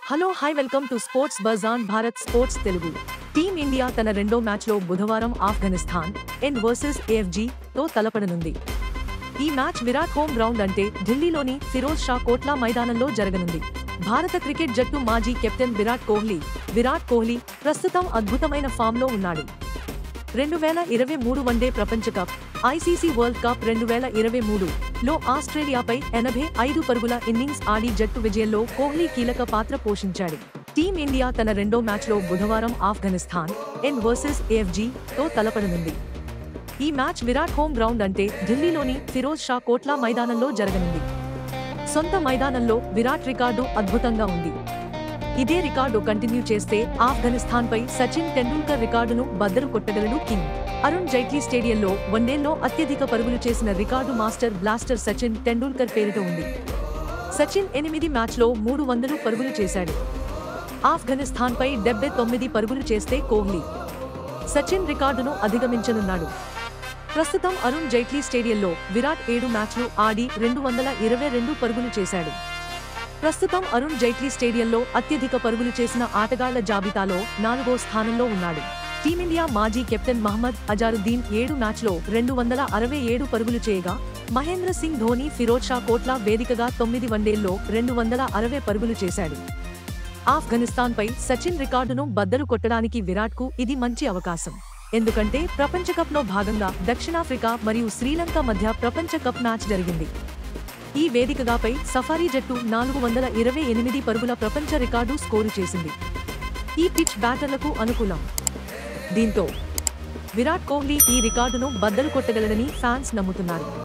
hello hi welcome to sports బజాన్ Bharat sports Telugu team India తన రెండో మ్యాచ్లో బుధవారం ఆఫ్ఘనిస్తాన్ ఎన్ వర్సెస్ ఏఎఫ్జీ తో తలపడనుంది ఈ మ్యాచ్ విరాట్ హోమ్ గ్రౌండ్ అంటే ఢిల్లీలోని ఫిరోజ్ షా కోట్లా మైదానంలో జరగనుంది భారత క్రికెట్ జట్టు మాజీ కెప్టెన్ విరాట్ కోహ్లీ విరాట్ కోహ్లీ ప్రస్తుతం అద్భుతమైన ఫామ్లో ఉన్నాడు రెండు వేల ఇరవై మూడు వన్డే ప్రపంచ కప్ ఐసీసీ వరల్డ్ కప్ రెండు వేల ఇరవై మూడు లో ఆస్ట్రేలియాపై ఎనభై ఐదు పరుగుల ఇన్నింగ్స్ ఆడి జట్టు విజయంలో కోహ్లీ కీలక పాత్ర పోషించాడు టీమ్ ఇండియా తన రెండో మ్యాచ్లో బుధవారం ఆఫ్ఘనిస్తాన్ ఎన్ వర్సెస్ ఏఎఫ్జీ తో తలపడనుంది ఈ మ్యాచ్ విరాట్ హోమ్ గ్రౌండ్ అంటే ఢిల్లీలోని ఫిరోజ్ షా కోట్లా మైదానంలో జరగనుంది సొంత మైదానంలో విరాట్ రికార్డు అద్భుతంగా ఉంది ఇదే రికార్డు కంటిన్యూ చేస్తే ఆఫ్ఘనిస్తాన్ పై సచిన్ టెండూల్కర్ రికార్డును బద్దలు కొట్టగలడు కింగ్ అరుణ్ జైట్లీ స్టేడియంలో వన్డేల్లో అత్యధిక పరుగులు చేసిన record master blaster Sachin Tendulkar పేరిట ఉంది సచిన్ ఎనిమిది మ్యాచ్లో మూడు వందలు పరుగులు చేశాడు ఆఫ్ఘనిస్తాన్ పై డెబ్బై తొమ్మిది పరుగులు చేస్తే కోహ్లీ సచిన్ రికార్డును అధిగమించనున్నాడు ప్రస్తుతం అరుణ్ జైట్లీ స్టేడియంలో విరాట్ ఏడు మ్యాచ్లు ఆడి రెండు వందల ఇరవై రెండు పరుగులు చేశాడు ప్రస్తుతం అరుణ్ జైట్లీ స్టేడియంలో అత్యధిక పరుగులు చేసిన ఆటగాళ్ల జాబితాలో నాలుగో స్థానంలో ఉన్నాడు టీమిండియా మాజీ కెప్టెన్ మహమ్మద్ అజారుద్దీన్ ఏడు మ్యాచ్లో రెండు వందల అరవై ఏడు పరుగులు చేయగా మహేంద్ర సింగ్ ధోని ఫిరోజ్ షా కోట్లా వేదికగా తొమ్మిది వన్డేల్లో రెండు వందల అరవై పరుగులు చేశాడు ఆఫ్ఘనిస్తాన్ పై సచిన్ రికార్డును బద్దలు కొట్టడానికి విరాట్ కు ఇది మంచి అవకాశం ఎందుకంటే ప్రపంచ కప్ లో భాగంగా దక్షిణాఫ్రికా మరియు శ్రీలంక మధ్య ప్రపంచ కప్ మ్యాచ్ జరిగింది ఈ వేదికగాపై సఫారీ జట్టు నాలుగు వందల ఇరవై ఎనిమిది పరుగుల ప్రపంచ రికార్డు స్కోరు చేసింది ఈ పిచ్ బ్యాటర్లకు అనుకూలం దీంతో విరాట్ కోహ్లీ ఈ రికార్డును బద్దలు కొట్టగలడని ఫ్యాన్స్ నమ్ముతున్నారు